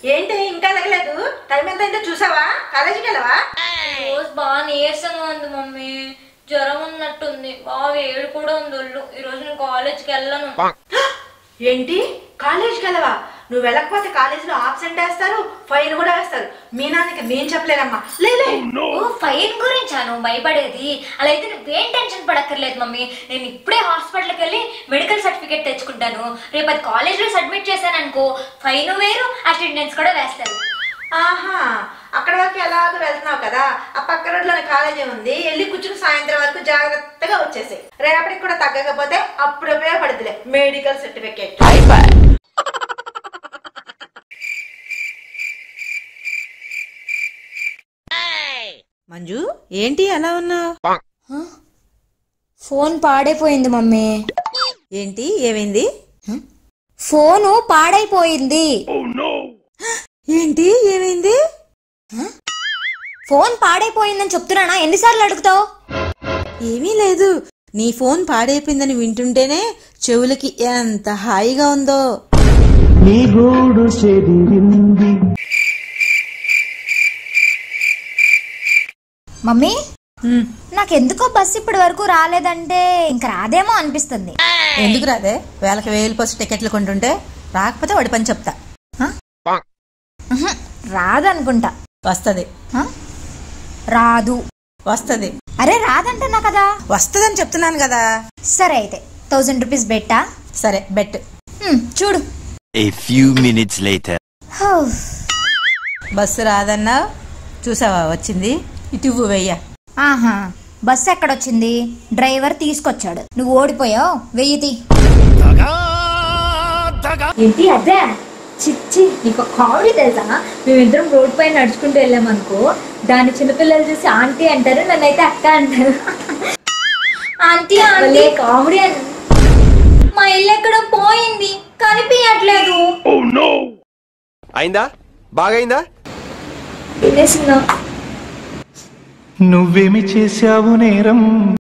ఏంటి ఇంకా తగలేదు టైం ఎంత అయిందో చూసావా కాలేజీకి వెళ్ళవా రోజు బాగా నీరసంగా ఉంది మమ్మీ జ్వరం ఉన్నట్టుంది బాగా వేడి కూడా ఉంది ఒళ్ళు ఈ రోజు నేను కాలేజ్కి వెళ్ళను ఏంటి కాలేజీకి వెళ్ళవా నువ్వు వెళ్ళకపోతే కాలేజీలో ఆబ్సెంట్ వేస్తారు ఫైన్ కూడా వేస్తారు మీ నాన్నకి నేను చెప్పలేనమ్మా లేలే ఓ ఫైన్ గురించా నువ్వు భయపడేది అలా అయితే నువ్వేం టెన్షన్ పడక్కర్లేదు మమ్మీ నేను ఇప్పుడే హాస్పిటల్కి వెళ్ళి మెడికల్ సర్టిఫికేట్ తెచ్చుకుంటాను రేపు అది కాలేజ్లో సబ్మిట్ చేశాను అనుకో ఫైన్ వేరు అటెండెన్స్ కూడా వేస్తారు ఆహా అక్కడ వరకు ఎలాగో వెళ్తున్నావు కదా ఆ పక్క రోడ్లోని కాలేజీ ఉంది వెళ్ళి కూర్చుని సాయంత్రం వరకు జాగ్రత్తగా వచ్చేసాయి రేపటికి కూడా తగ్గకపోతే అప్పుడు ఉపయోగపడుతులే మెడికల్ సర్టిఫికేట్ మంజు ఏంటి అలా ఉన్నావు ఫోన్ పాడైపోయింది మమ్మీ ఏంటి ఏమైంది ఫోను పాడైపోయింది ఏంటి ఏమైంది ఫోన్ పాడైపోయిందని చెప్తున్నానా ఎన్నిసార్లు అడుగుతావు ఏమీ లేదు నీ ఫోన్ పాడైపోయిందని వింటుంటేనే చెవులకి ఎంత హాయిగా ఉందో నీ గూడు చెదిరింది మమ్మీ ఉమ్, నాకెందుకో బస్ ఇప్పటి వరకు రాలేదంటే ఇంక రాదేమో అనిపిస్తుంది ఎందుకు రాదే వేలకి వేలు పసు టికెట్లు కొంటుంటే రాకపోతే వాడి పని చెప్తా హ? ఉహుం, రాదనుకుంటా వస్తది హ? రాదు వస్తది అరే రాదంటున్నా కదా వస్తదని చెప్తున్నాను కదా సరే అయితే థౌజండ్ రూపీస్ బెట్టా సరే బెట్ హ్మ్, చూడు A few minutes later. హో, బస్సు రాదన్నా చూసావా వచ్చింది ఇటువ్వు వెయ్య ఆహా బస్సు ఎక్కడొచ్చింది డ్రైవర్ తీసుకొచ్చాడు నువ్వు ఓడిపోయావు వెయ్యి తీ ఏంటి అదే చిచ్చి నీకు కామెడీ తెలుసా మేమిద్దరం రోడ్ పైన నడుచుకుంటూ వెళ్ళామనుకో దాని చిన్నపిల్లలు చూసి ఆంటీ అంటారు నన్నైతే అక్క అంటారు ఆంటీ ఆంటీ కామెడీ అని మా ఇల్లు ఎక్కడో పోయింది కనిపించట్లేదు అయిందా బాగైందా వినేసిందా నువ్వేమి చేశావు నేరం